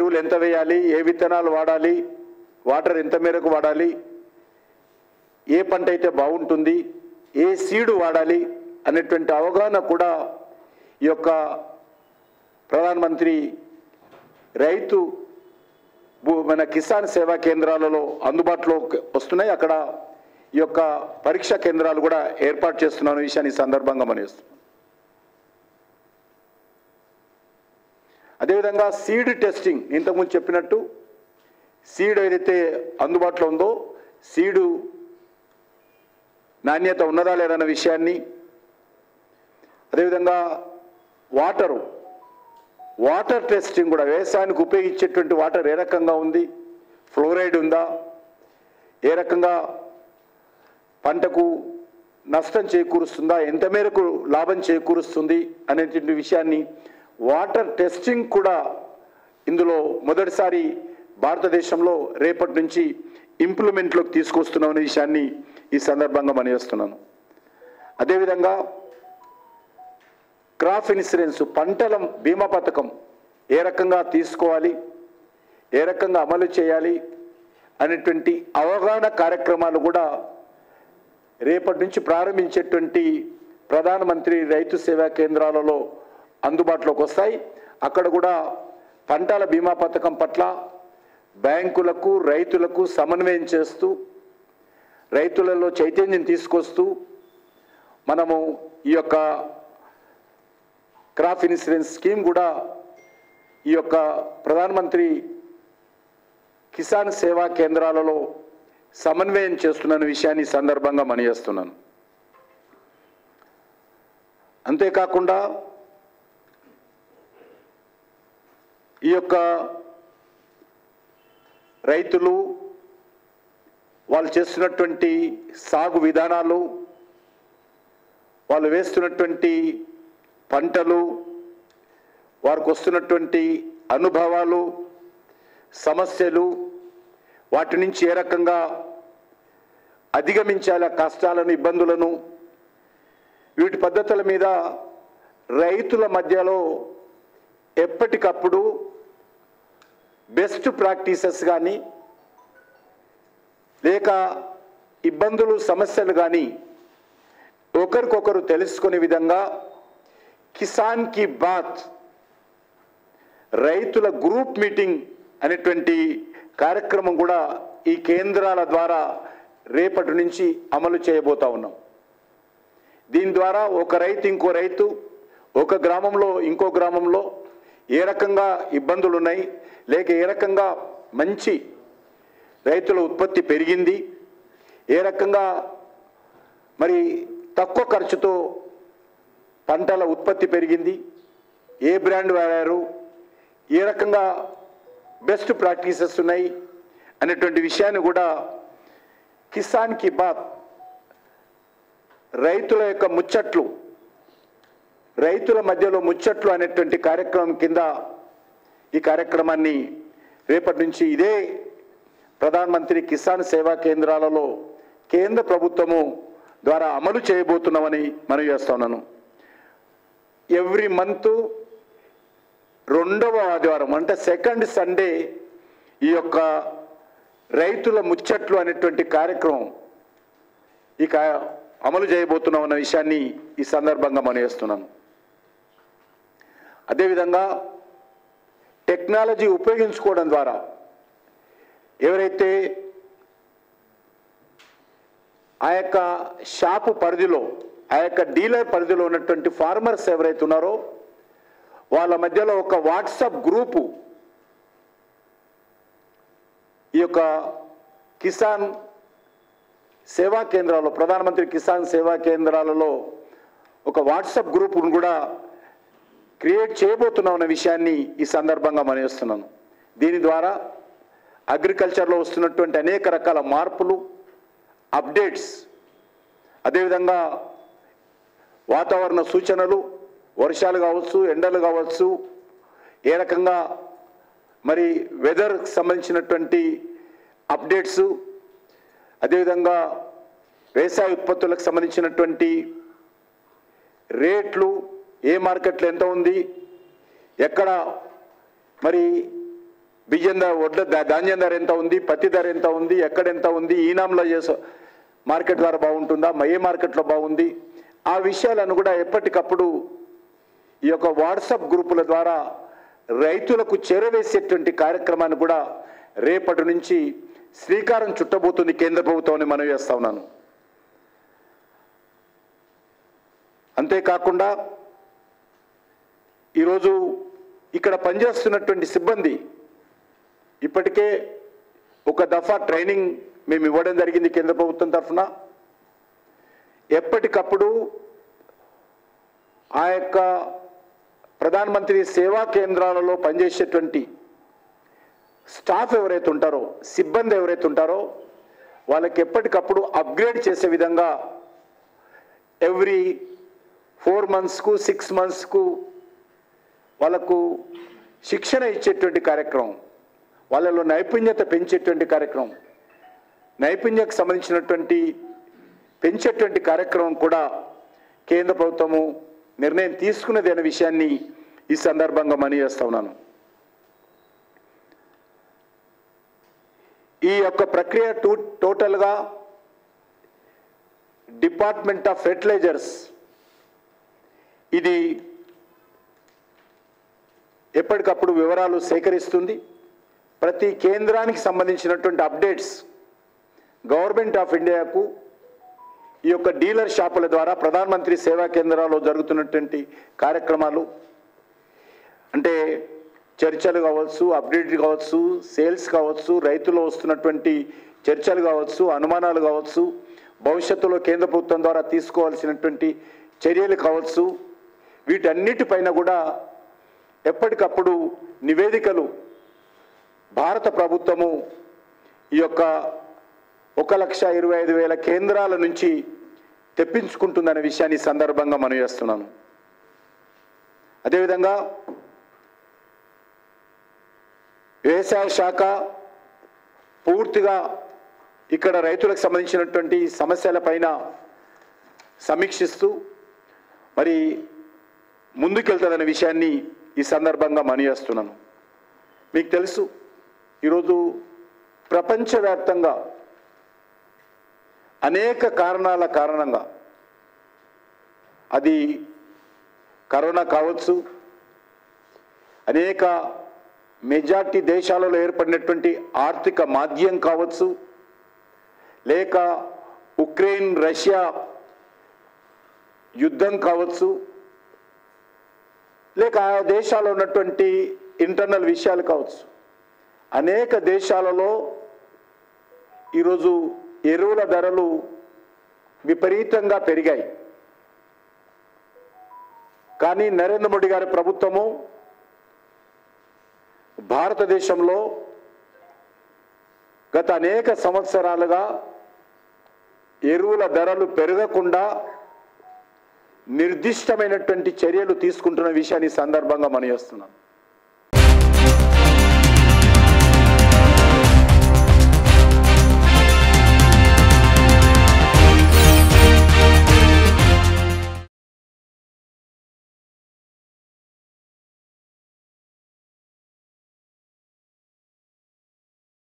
ఎరువులు ఎంత వేయాలి ఏ విత్తనాలు వాడాలి వాటర్ ఎంత మేరకు వాడాలి ఏ పంట అయితే బాగుంటుంది ఏ సీడు వాడాలి అనేటువంటి అవగాహన కూడా ఈ యొక్క ప్రధానమంత్రి రైతు భూ- మన కిసాన్ సేవా కేంద్రాలలో అందుబాటులో వస్తున్నాయి అక్కడ ఈ యొక్క పరీక్షా కేంద్రాలు కూడా ఏర్పాటు చేస్తున్నాను విషయాన్ని ఈ సందర్భంగా మనీస్తున్నాను అదేవిధంగా సీడ్ టెస్టింగ్ ఇంతకుముందు చెప్పినట్టు సీడ్ ఏదైతే అందుబాటులో ఉందో సీడు నాణ్యత ఉన్నదా లేదన్న విషయాన్ని అదేవిధంగా వాటరు వాటర్ టెస్టింగ్ కూడా వ్యవసాయానికి ఉపయోగించేటువంటి వాటర్ ఏ రకంగా ఉంది ఫ్లోరైడ్ ఉందా ఏ రకంగా పంటకు నష్టం చేకూరుస్తుందా ఎంత మేరకు లాభం చేకూరుస్తుంది అనేటువంటి విషయాన్ని వాటర్ టెస్టింగ్ కూడా ఇందులో మొదటిసారి భారతదేశంలో రేపటి నుంచి ఇంప్లిమెంట్లోకి తీసుకొస్తున్నాం అనే విషయాన్ని ఈ సందర్భంగా మనవేస్తున్నాను అదేవిధంగా క్రాప్ ఇన్సూరెన్స్ పంటల బీమా పథకం ఏ రకంగా తీసుకోవాలి ఏ రకంగా అమలు చేయాలి అనేటువంటి అవగాహన కార్యక్రమాలు కూడా రేపటి నుంచి ప్రారంభించేటువంటి ప్రధానమంత్రి రైతు సేవా కేంద్రాలలో అందుబాటులోకి వస్తాయి అక్కడ కూడా పంటల బీమా పథకం పట్ల బ్యాంకులకు రైతులకు సమన్వయం చేస్తూ రైతులలో చైతన్యం తీసుకొస్తూ మనము ఈ యొక్క క్రాప్ ఇన్సూరెన్స్ స్కీమ్ కూడా ఈ యొక్క ప్రధానమంత్రి కిసాన్ సేవా కేంద్రాలలో సమన్వయం చేస్తున్న విషయాన్ని ఈ సందర్భంగా మనయేస్తున్నాను అంతేకాకుండా ఈ యొక్క రైతులు వాళ్ళు చేస్తున్నటువంటి సాగు విధానాలు వాళ్ళు వేస్తున్నటువంటి పంటలు వారికి వస్తున్నటువంటి అనుభవాలు సమస్యలు వాటి నుంచి ఏ రకంగా అధిగమించాలి ఆ కష్టాలను ఇబ్బందులను వీటి పద్ధతుల మీద రైతుల మధ్యలో ఎప్పటికప్పుడు బెస్ట్ ప్రాక్టీసెస్ కానీ లేక ఇబ్బందులు సమస్యలు కానీ ఒకరికొకరు తెలుసుకునే విధంగా కిసాన్ కి బాత్ రైతుల గ్రూప్ మీటింగ్ అనేటువంటి కార్యక్రమం కూడా ఈ కేంద్రాల ద్వారా రేపటి నుంచి అమలు చేయబోతా ఉన్నాం దీని ద్వారా ఒక రైతు ఇంకో రైతు ఒక గ్రామంలో ఇంకో గ్రామంలో ఏ రకంగా ఇబ్బందులు ఉన్నాయి లేక ఏ రకంగా మంచి రైతుల ఉత్పత్తి పెరిగింది ఏ రకంగా మరి తక్కువ ఖర్చుతో పంటల ఉత్పత్తి పెరిగింది ఏ బ్రాండ్ వాడారు ఏ రకంగా బెస్ట్ ప్రాక్టీసెస్ ఉన్నాయి అనేటువంటి విషయాన్ని కూడా కిసాన్ కి బాత్ రైతుల యొక్క ముచ్చట్లు రైతుల మధ్యలో ముచ్చట్లు అనేటువంటి కార్యక్రమం కింద ఈ కార్యక్రమాన్ని రేపటి నుంచి ఇదే ప్రధానమంత్రి కిసాన్ సేవా కేంద్రాలలో కేంద్ర ప్రభుత్వము ద్వారా అమలు చేయబోతున్నామని మనం చేస్తా ఉన్నాను ఎవ్రీ మంత్ రెండవ ఆదివారం అంటే సెకండ్ సండే ఈ యొక్క రైతుల ముచ్చట్లు అనేటువంటి కార్యక్రమం ఇక అమలు చేయబోతున్నాం అన్న విషయాన్ని ఈ సందర్భంగా మనం చేస్తున్నాను అదేవిధంగా టెక్నాలజీ ఉపయోగించుకోవడం ద్వారా ఎవరైతే ఆ యొక్క షాపు పరిధిలో ఆ యొక్క డీలర్ పరిధిలో ఉన్నటువంటి ఫార్మర్స్ ఎవరైతే ఉన్నారో వాళ్ళ మధ్యలో ఒక వాట్సాప్ గ్రూపు ఈ యొక్క కిసాన్ సేవా కేంద్రాల్లో ప్రధానమంత్రి కిసాన్ సేవా కేంద్రాలలో ఒక వాట్సాప్ గ్రూపును కూడా క్రియేట్ చేయబోతున్నాం అనే విషయాన్ని ఈ సందర్భంగా మనవేస్తున్నాను దీని ద్వారా అగ్రికల్చర్లో వస్తున్నటువంటి అనేక రకాల మార్పులు అప్డేట్స్ అదేవిధంగా వాతావరణ సూచనలు వర్షాలు కావచ్చు ఎండలు కావచ్చు ఏ రకంగా మరి వెదర్కి సంబంధించినటువంటి అప్డేట్స్ అదేవిధంగా వ్యవసాయ ఉత్పత్తులకు సంబంధించినటువంటి రేట్లు ఏ మార్కెట్లో ఎంత ఉంది ఎక్కడ మరి బియ్యం ధర వడ్ల ధా- ధాన్యం ధర ఎంత ఉంది పత్తి ధర ఎంత ఉంది ఎక్కడ ఎంత ఉంది ఈనాంలో చేసే మార్కెట్ ధర బాగుంటుందా మ- ఏ మార్కెట్లో బాగుంది ఆ విషయాలను కూడా ఎప్పటికప్పుడు ఈ యొక్క వాట్సాప్ గ్రూపుల ద్వారా రైతులకు చేరవేసేటువంటి కార్యక్రమాన్ని కూడా రేపటి నుంచి శ్రీకారం చుట్టబోతుంది కేంద్ర ప్రభుత్వం అని మనవి చేస్తా ఉన్నాను అంతేకాకుండా ఈరోజు ఇక్కడ పనిచేస్తున్నటువంటి సిబ్బంది ఇప్పటికే ఒక దఫా ట్రైనింగ్ మేము ఇవ్వడం జరిగింది కేంద్ర ప్రభుత్వం తరఫున ఎప్పటికప్పుడు ఆ యొక్క ప్రధానమంత్రి సేవా కేంద్రాలలో పనిచేసేటువంటి స్టాఫ్ ఎవరైతే ఉంటారో సిబ్బంది ఎవరైతే ఉంటారో వాళ్ళకి ఎప్పటికప్పుడు అప్గ్రేడ్ చేసే విధంగా ఎవ్రీ ఫోర్ మంత్స్కు సిక్స్ మంత్స్కు వాళ్ళకు శిక్షణ ఇచ్చేటువంటి కార్యక్రమం వాళ్ళలో నైపుణ్యత పెంచేటువంటి కార్యక్రమం నైపుణ్యకు సంబంధించినటువంటి పెంచేటువంటి కార్యక్రమం కూడా కేంద్ర ప్రభుత్వము నిర్ణయం తీసుకున్నది అనే విషయాన్ని ఈ సందర్భంగా మనీ చేస్తా ఉన్నాను ఈ యొక్క ప్రక్రియ టూ టోటల్గా డిపార్ట్మెంట్ ఆఫ్ ఫెర్టిలైజర్స్ ఇది ఎప్పటికప్పుడు వివరాలు సేకరిస్తుంది ప్రతి కేంద్రానికి సంబంధించినటువంటి అప్డేట్స్ గవర్నమెంట్ ఆఫ్ ఇండియాకు ఈ యొక్క డీలర్ షాపుల ద్వారా ప్రధానమంత్రి సేవా కేంద్రాల్లో జరుగుతున్నటువంటి కార్యక్రమాలు అంటే చర్చలు కావచ్చు అప్డేట్ కావచ్చు సేల్స్ కావచ్చు రైతులు వస్తున్నటువంటి చర్చలు కావచ్చు అనుమానాలు కావచ్చు భవిష్యత్తులో కేంద్ర ప్రభుత్వం ద్వారా తీసుకోవాల్సినటువంటి చర్యలు కావచ్చు వీటన్నిటిపైన కూడా ఎప్పటికప్పుడు నివేదికలు భారత ప్రభుత్వము ఈ యొక్క ఒక లక్ష ఇరవై ఐదు వేల కేంద్రాల నుంచి తెప్పించుకుంటుందనే విషయాన్ని ఈ సందర్భంగా మనం చేస్తున్నాను అదేవిధంగా వ్యవసాయ శాఖ పూర్తిగా ఇక్కడ రైతులకు సంబంధించినటువంటి సమస్యలపైన సమీక్షిస్తూ మరి ముందుకెళ్తుందనే విషయాన్ని ఈ సందర్భంగా మనయేస్తున్నాను మీకు తెలుసు ఈరోజు ప్రపంచవ్యాప్తంగా అనేక కారణాల కారణంగా అది కరోనా కావచ్చు అనేక మెజార్టీ దేశాలలో ఏర్పడినటువంటి ఆర్థిక మాధ్యం కావచ్చు లేక ఉక్రెయిన్ రష్యా యుద్ధం కావచ్చు లేక ఆ దేశాల్లో ఉన్నటువంటి ఇంటర్నల్ విషయాలు కావచ్చు అనేక దేశాలలో ఈరోజు ఎరువుల ధరలు విపరీతంగా పెరిగాయి కానీ నరేంద్ర మోడీ గారి ప్రభుత్వము భారతదేశంలో గత అనేక సంవత్సరాలుగా ఎరువుల ధరలు పెరగకుండా నిర్దిష్టమైనటువంటి చర్యలు తీసుకుంటున్న విషయాన్ని ఈ సందర్భంగా మనం చేస్తున్నాం